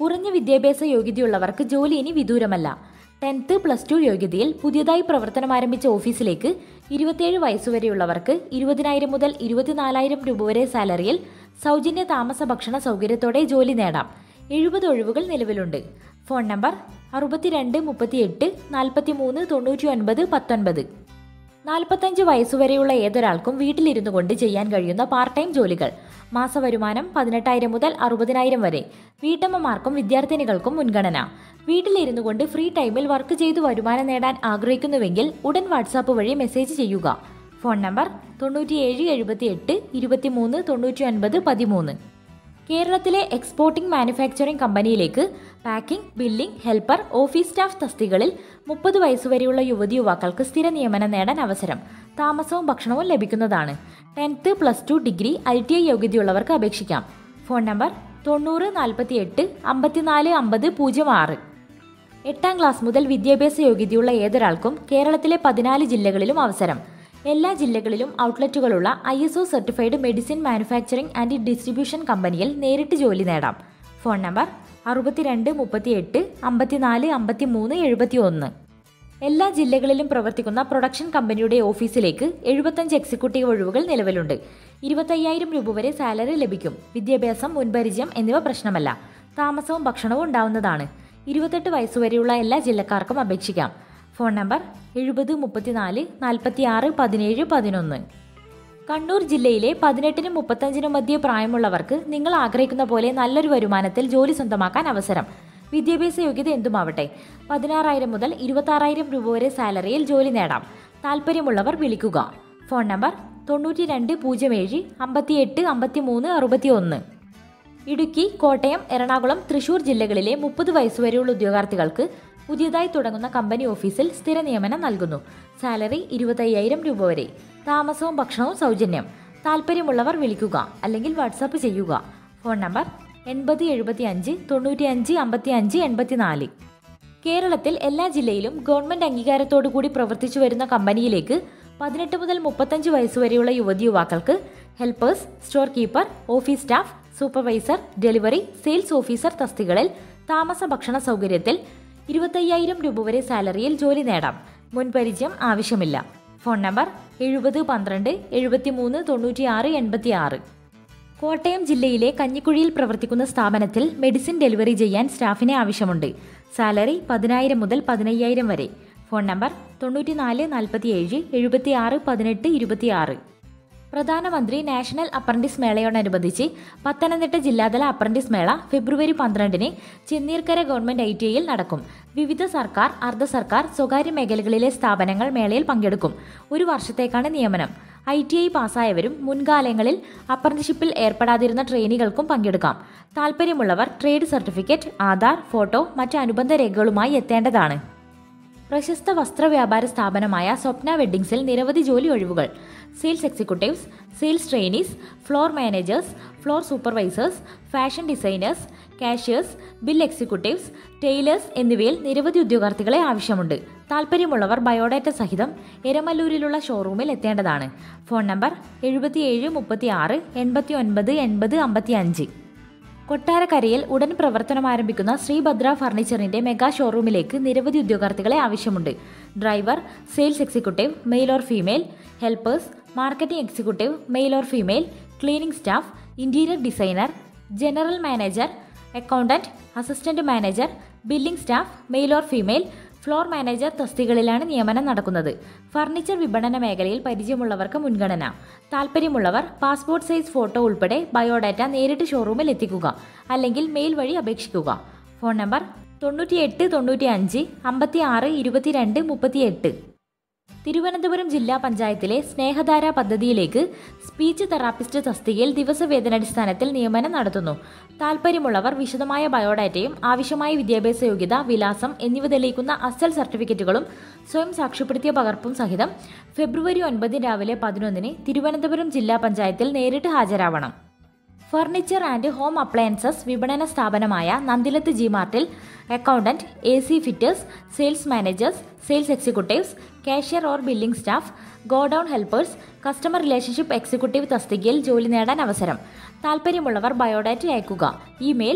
കുറഞ്ഞ വിദ്യാഭ്യാസ യോഗ്യതയുള്ളവർക്ക് ജോലി ഇനി വിദൂരമല്ല ടെൻത്ത് പ്ലസ് ടു യോഗ്യതയിൽ പുതിയതായി പ്രവർത്തനം ആരംഭിച്ച ഓഫീസിലേക്ക് ഇരുപത്തിയേഴ് വയസ്സുവരെയുള്ളവർക്ക് ഇരുപതിനായിരം മുതൽ ഇരുപത്തിനാലായിരം രൂപ വരെ സാലറിയിൽ സൗജന്യ താമസ ഭക്ഷണ സൗകര്യത്തോടെ ജോലി നേടാം എഴുപത് ഒഴിവുകൾ നിലവിലുണ്ട് ഫോൺ നമ്പർ അറുപത്തിരണ്ട് മുപ്പത്തിയെട്ട് നാൽപ്പത്തി മൂന്ന് തൊണ്ണൂറ്റി ഒൻപത് പത്തൊൻപത് നാൽപ്പത്തഞ്ച് വയസ്സുവരെയുള്ള ഏതൊരാൾക്കും വീട്ടിലിരുന്നു കൊണ്ട് ചെയ്യാൻ കഴിയുന്ന പാർട്ട് ടൈം ജോലികൾ മാസവരുമാനം പതിനെട്ടായിരം മുതൽ അറുപതിനായിരം വരെ വീട്ടമ്മമാർക്കും വിദ്യാർത്ഥിനികൾക്കും മുൻഗണന വീട്ടിലിരുന്നു കൊണ്ട് ഫ്രീ ടൈമിൽ വർക്ക് ചെയ്തു വരുമാനം നേടാൻ ആഗ്രഹിക്കുന്നുവെങ്കിൽ ഉടൻ വാട്സാപ്പ് വഴി മെസ്സേജ് ചെയ്യുക ഫോൺ നമ്പർ തൊണ്ണൂറ്റിയേഴ് എഴുപത്തിയെട്ട് ഇരുപത്തിമൂന്ന് തൊണ്ണൂറ്റി ഒൻപത് പതിമൂന്ന് കേരളത്തിലെ എക്സ്പോർട്ടിംഗ് മാനുഫാക്ചറിംഗ് കമ്പനിയിലേക്ക് packing billing helper office staff തസ്തികളിൽ മുപ്പത് വയസ്സുവരെയുള്ള യുവതി യുവാക്കൾക്ക് സ്ഥിര നിയമനം നേടാൻ അവസരം താമസവും ഭക്ഷണവും ലഭിക്കുന്നതാണ് tenth plus two degree I T I യോഗ്യതയുള്ളവർക്ക് അപേക്ഷിക്കാം ഫോൺ നമ്പർ തൊണ്ണൂറ് നാൽപ്പത്തിയെട്ട് അമ്പത്തിനാല് അമ്പത് പൂജ്യം ആറ് എട്ടാം ക്ലാസ് മുതൽ വിദ്യാഭ്യാസ യോഗ്യതയുള്ള ഏതൊരാൾക്കും കേരളത്തിലെ പതിനാല് ജില്ലകളിലും അവസരം എല്ലാ ജില്ലകളിലും ഔട്ട്ലെറ്റുകളുള്ള I S O certified medicine manufacturing and distribution കമ്പനിയിൽ നേരിട്ട് ജോലി നേടാം ഫോൺ നമ്പർ അറുപത്തിരണ്ട് മുപ്പത്തിയെട്ട് അമ്പത്തിനാല് അമ്പത്തിമൂന്ന് എഴുപത്തി ഒന്ന് എല്ലാ ജില്ലകളിലും പ്രവർത്തിക്കുന്ന പ്രൊഡക്ഷൻ കമ്പനിയുടെ ഓഫീസിലേക്ക് എഴുപത്തഞ്ച് എക്സിക്യൂട്ടീവ് ഒഴിവുകൾ നിലവിലുണ്ട് ഇരുപത്തയ്യായിരം രൂപ വരെ സാലറി ലഭിക്കും വിദ്യാഭ്യാസം മുൻപരിചയം എന്നിവ പ്രശ്നമല്ല താമസവും ഭക്ഷണവും ഉണ്ടാവുന്നതാണ് ഇരുപത്തെട്ട് വയസ്സുവരെയുള്ള എല്ലാ ജില്ലക്കാർക്കും അപേക്ഷിക്കാം ഫോൺ നമ്പർ എഴുപത് മുപ്പത്തിനാല് നാൽപ്പത്തിയാറ് പതിനേഴ് പതിനൊന്ന് കണ്ണൂർ ജില്ലയിലെ പതിനെട്ടിനും മുപ്പത്തഞ്ചിനും മധ്യേ പ്രായമുള്ളവർക്ക് നിങ്ങൾ ആഗ്രഹിക്കുന്ന പോലെ നല്ലൊരു വരുമാനത്തിൽ ജോലി സ്വന്തമാക്കാൻ അവസരം വിദ്യാഭ്യാസ യോഗ്യത എന്തുമാവട്ടെ പതിനാറായിരം മുതൽ ഇരുപത്താറായിരം രൂപ വരെ സാലറിയിൽ ജോലി നേടാം താല്പര്യമുള്ളവർ വിളിക്കുക ഫോൺ നമ്പർ തൊണ്ണൂറ്റി രണ്ട് പൂജ്യം ഏഴ് അമ്പത്തിയെട്ട് അമ്പത്തിമൂന്ന് അറുപത്തി ഒന്ന് ഇടുക്കി കോട്ടയം എറണാകുളം തൃശൂർ ജില്ലകളിലെ മുപ്പത് വയസ്സുവരെയുള്ള ഉദ്യോഗാർത്ഥികൾക്ക് പുതിയതായി തുടങ്ങുന്ന കമ്പനി ഓഫീസിൽ സ്ഥിര നിയമനം നൽകുന്നു സാലറി ഇരുപത്തയ്യായിരം രൂപ വരെ താമസവും ഭക്ഷണവും സൗജന്യം താല്പര്യമുള്ളവർ വിളിക്കുക അല്ലെങ്കിൽ വാട്സാപ്പ് ചെയ്യുക ഫോൺ നമ്പർ എൺപത് എഴുപത്തി അഞ്ച് തൊണ്ണൂറ്റി അഞ്ച് അമ്പത്തി അഞ്ച് എൺപത്തിനാല് കേരളത്തിൽ എല്ലാ ജില്ലയിലും ഗവൺമെന്റ് അംഗീകാരത്തോടു കൂടി പ്രവർത്തിച്ചു വരുന്ന കമ്പനിയിലേക്ക് പതിനെട്ട് മുതൽ മുപ്പത്തഞ്ച് വയസ്സുവരെയുള്ള യുവതി യുവാക്കൾക്ക് helpers store keeper office staff supervisor delivery sales officer തസ്തികളിൽ താമസ ഭക്ഷണ സൗകര്യത്തിൽ ഇരുപത്തയ്യായിരം രൂപ വരെ സാലറിയിൽ ജോലി നേടാം മുൻപരിചയം ആവശ്യമില്ല ഫോൺ നമ്പർ എഴുപത് പന്ത്രണ്ട് എഴുപത്തിമൂന്ന് തൊണ്ണൂറ്റിയാറ് എൺപത്തിയാറ് കോട്ടയം ജില്ലയിലെ കഞ്ഞിക്കുഴിയിൽ പ്രവർത്തിക്കുന്ന സ്ഥാപനത്തിൽ മെഡിസിൻ ഡെലിവറി ചെയ്യാൻ സ്റ്റാഫിനെ ആവശ്യമുണ്ട് സാലറി പതിനായിരം മുതൽ പതിനയ്യായിരം വരെ ഫോൺ നമ്പർ തൊണ്ണൂറ്റിനാല് നാൽപ്പത്തിയേഴ് എഴുപത്തിയാറ് പതിനെട്ട് ഇരുപത്തിയാറ് പ്രധാനമന്ത്രി നാഷണൽ അപ്രന്റീസ് മേളയോടനുബന്ധിച്ച് പത്തനംതിട്ട ജില്ലാതല അപ്രന്റീസ് മേള ഫെബ്രുവരി പന്ത്രണ്ടിന് ചെന്നീർക്കര ഗവൺമെന്റ് ഐ ടി ഐയിൽ നടക്കും വിവിധ സർക്കാർ അർദ്ധ സർക്കാർ സ്വകാര്യ മേഖലകളിലെ സ്ഥാപനങ്ങൾ മേളയിൽ പങ്കെടുക്കും ഒരു വർഷത്തേക്കാണ് നിയമനം ഐ ടി ഐ പാസ്സായവരും മുൻകാലങ്ങളിൽ അപ്രന്റീഷിപ്പിൽ ഏർപ്പെടാതിരുന്ന ട്രെയിനികൾക്കും പങ്കെടുക്കാം താൽപ്പര്യമുള്ളവർ ട്രേഡ് സർട്ടിഫിക്കറ്റ് ആധാർ ഫോട്ടോ മറ്റ് അനുബന്ധ രേഖകളുമായി എത്തേണ്ടതാണ് പ്രശസ്ത വസ്ത്രവ്യാപാര സ്ഥാപനമായ സ്വപ്ന വെഡ്ഡിങ്സിൽ നിരവധി ജോലി ഒഴിവുകൾ sales executives sales trainees floor managers floor supervisors fashion designers cashiers bill executives tailors എന്നിവയിൽ നിരവധി ഉദ്യോഗാർത്ഥികളെ ആവശ്യമുണ്ട് താല്പര്യമുള്ളവർ ബയോഡാറ്റ സഹിതം എരമല്ലൂരിലുള്ള ഷോറൂമിൽ എത്തേണ്ടതാണ് ഫോൺ നമ്പർ എഴുപത്തിയേഴ് മുപ്പത്തി ആറ് എൺപത്തി ഒൻപത് എൺപത് അമ്പത്തി അഞ്ച് കൊട്ടാരക്കരയിൽ ഉടൻ പ്രവർത്തനം ആരംഭിക്കുന്ന ശ്രീഭദ്ര ഫർണിച്ചറിന്റെ മെഗാ ഷോറൂമിലേക്ക് നിരവധി ഉദ്യോഗാർത്ഥികളെ ആവശ്യമുണ്ട് driver sales executive male or female helpers marketing executive male or female cleaning staff interior designer general manager accountant assistant manager billing staff male or female floor manager തസ്തികളിലാണ് നിയമനം നടക്കുന്നത് ഫർണിച്ചർ വിപണന മേഖലയിൽ പരിചയമുള്ളവർക്ക് മുൻഗണന താല്പര്യമുള്ളവർ പാസ്പോർട്ട് സൈസ് ഫോട്ടോ ഉൾപ്പെടെ biodata നേരിട്ട് ഷോറൂമിൽ എത്തിക്കുക അല്ലെങ്കിൽ മെയിൽ വഴി അപേക്ഷിക്കുക ഫോൺ നമ്പർ തൊണ്ണൂറ്റിയെട്ട് തൊണ്ണൂറ്റി അഞ്ച് അമ്പത്തി ആറ് ഇരുപത്തിരണ്ട് മുപ്പത്തിയെട്ട് തിരുവനന്തപുരം ജില്ലാ പഞ്ചായത്തിലെ സ്നേഹധാര പദ്ധതിയിലേക്ക് സ്പീച്ച് തെറാപ്പിസ്റ്റ് തസ്തികയിൽ ദിവസവേതനടിസ്ഥാനത്തിൽ നിയമനം നടത്തുന്നു താൽപ്പര്യമുള്ളവർ വിശദമായ ബയോഡാറ്റയും ആവശ്യമായ വിദ്യാഭ്യാസ യോഗ്യത വിലാസം എന്നിവ തെളിയിക്കുന്ന അസൽ സർട്ടിഫിക്കറ്റുകളും സ്വയം സാക്ഷ്യപ്പെടുത്തിയ പകർപ്പും സഹിതം ഫെബ്രുവരി ഒൻപതിന് രാവിലെ പതിനൊന്നിന് തിരുവനന്തപുരം ജില്ലാ പഞ്ചായത്തിൽ നേരിട്ട് ഹാജരാവണം ഫർണിച്ചർ ആൻഡ് ഹോം അപ്ലയൻസസ് വിപണന സ്ഥാപനമായ നന്ദിലത്ത് ജി മാർട്ടിൽ accountant A C fitters sales managers sales executives cashier or billing staff godown helpers customer relationship executive തസ്തികയിൽ ജോലി നേടാൻ അവസരം താൽപ്പര്യമുള്ളവർ ബയോഡാറ്റ അയക്കുക email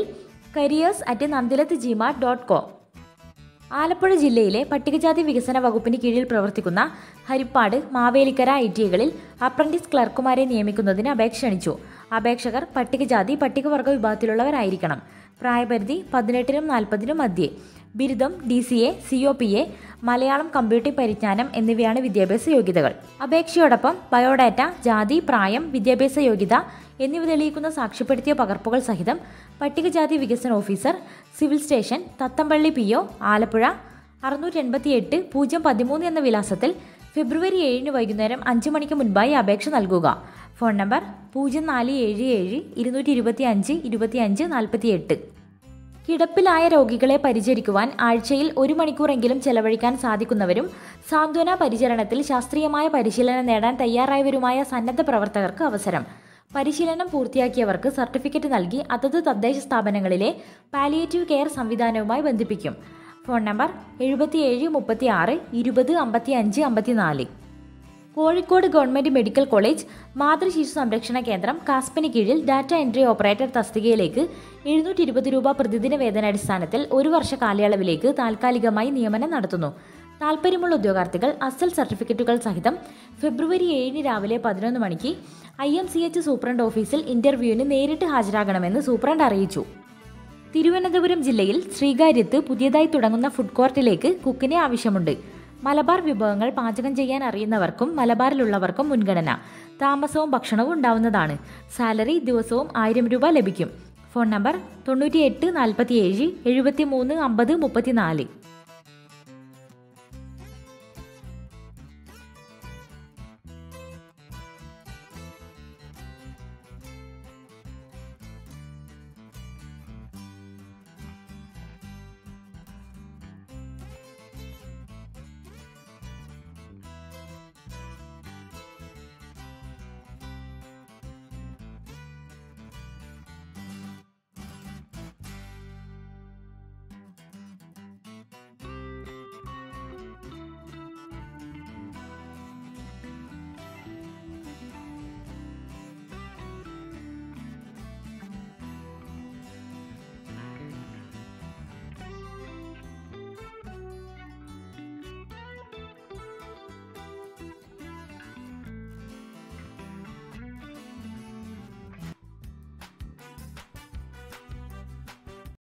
careers at Nandilath G mart dot com Alappuzha ജില്ലയിലെ പട്ടികജാതി വികസന വകുപ്പിന് കീഴിൽ പ്രവർത്തിക്കുന്ന ഹരിപ്പാട് മാവേലിക്കര ഐ ടി ഐകളിൽ അപ്രന്റീസ് ക്ലർക്കുമാരെ നിയമിക്കുന്നതിന് അപേക്ഷ ക്ഷണിച്ചു അപേക്ഷകർ പട്ടികജാതി പട്ടികവർഗ വിഭാഗത്തിലുള്ളവരായിരിക്കണം പ്രായപരിധി പതിനെട്ടിനും നാൽപ്പതിനും മധ്യേ ബിരുദം D C A C O P A Malayalam computing പരിജ്ഞാനം എന്നിവയാണ് വിദ്യാഭ്യാസ യോഗ്യതകൾ അപേക്ഷയോടൊപ്പം ബയോഡാറ്റ ജാതി പ്രായം വിദ്യാഭ്യാസ യോഗ്യത എന്നിവ തെളിയിക്കുന്ന സാക്ഷ്യപ്പെടുത്തിയ പകർപ്പുകൾ സഹിതം പട്ടികജാതി വികസന officer civil station Thathampally P O Alappuzha അറുന്നൂറ്റി എൺപത്തി എട്ട് പൂജ്യം പതിമൂന്ന് എന്ന വിലാസത്തിൽ ഫെബ്രുവരി ഏഴിന് വൈകുന്നേരം അഞ്ച് മണിക്ക് മുൻപായി അപേക്ഷ നൽകുക ഫോൺ നമ്പർ പൂജ്യം നാല് ഏഴ് ഏഴ് ഇരുന്നൂറ്റി ഇരുപത്തി അഞ്ച് ഇരുപത്തി അഞ്ച് നാൽപ്പത്തി എട്ട് കിടപ്പിലായ രോഗികളെ പരിചരിക്കുവാൻ ആഴ്ചയിൽ ഒരു മണിക്കൂറെങ്കിലും ചെലവഴിക്കാൻ സാധിക്കുന്നവരും സാന്ത്വന പരിചരണത്തിൽ ശാസ്ത്രീയമായ പരിശീലനം നേടാൻ തയ്യാറായവരുമായ സന്നദ്ധ പ്രവർത്തകർക്ക് അവസരം പരിശീലനം പൂർത്തിയാക്കിയവർക്ക് സർട്ടിഫിക്കറ്റ് നൽകി അതത് തദ്ദേശ സ്ഥാപനങ്ങളിലെ പാലിയേറ്റീവ് കെയർ സംവിധാനവുമായി ബന്ധിപ്പിക്കും ഫോൺ നമ്പർ എഴുപത്തിയേഴ് മുപ്പത്തി ആറ് ഇരുപത് അമ്പത്തി അഞ്ച് അമ്പത്തിനാല് കോഴിക്കോട് ഗവൺമെന്റ് മെഡിക്കൽ കോളേജ് മാതൃശിശു സംരക്ഷണ കേന്ദ്രം കാസ്പിന് കീഴിൽ ഡാറ്റ എൻട്രി ഓപ്പറേറ്റർ തസ്തികയിലേക്ക് എഴുന്നൂറ്റി ഇരുപത് രൂപ പ്രതിദിന വേതനാടിസ്ഥാനത്തിൽ ഒരു വർഷ കാലയളവിലേക്ക് താൽക്കാലികമായി നിയമനം നടത്തുന്നു താൽപ്പര്യമുള്ള ഉദ്യോഗാർത്ഥികൾ അസൽ സർട്ടിഫിക്കറ്റുകൾ സഹിതം ഫെബ്രുവരി ഏഴിന് രാവിലെ പതിനൊന്ന് മണിക്ക് I M C H superintendent ഓഫീസിൽ ഇന്റർവ്യൂവിന് നേരിട്ട് ഹാജരാകണമെന്ന് സൂപ്രണ്ട് അറിയിച്ചു തിരുവനന്തപുരം ജില്ലയിൽ ശ്രീകാര്യത്ത് പുതിയതായി തുടങ്ങുന്ന ഫുഡ് കോർട്ടിലേക്ക് കുക്കിനെ ആവശ്യമുണ്ട് മലബാർ വിഭവങ്ങൾ പാചകം ചെയ്യാൻ അറിയുന്നവർക്കും മലബാറിലുള്ളവർക്കും മുൻഗണന താമസവും ഭക്ഷണവും ഉണ്ടാവുന്നതാണ് സാലറി ദിവസവും ആയിരം രൂപ ലഭിക്കും ഫോൺ നമ്പർ തൊണ്ണൂറ്റി എട്ട് നാൽപ്പത്തി ഏഴ് എഴുപത്തി മൂന്ന് അമ്പത് മുപ്പത്തിനാല്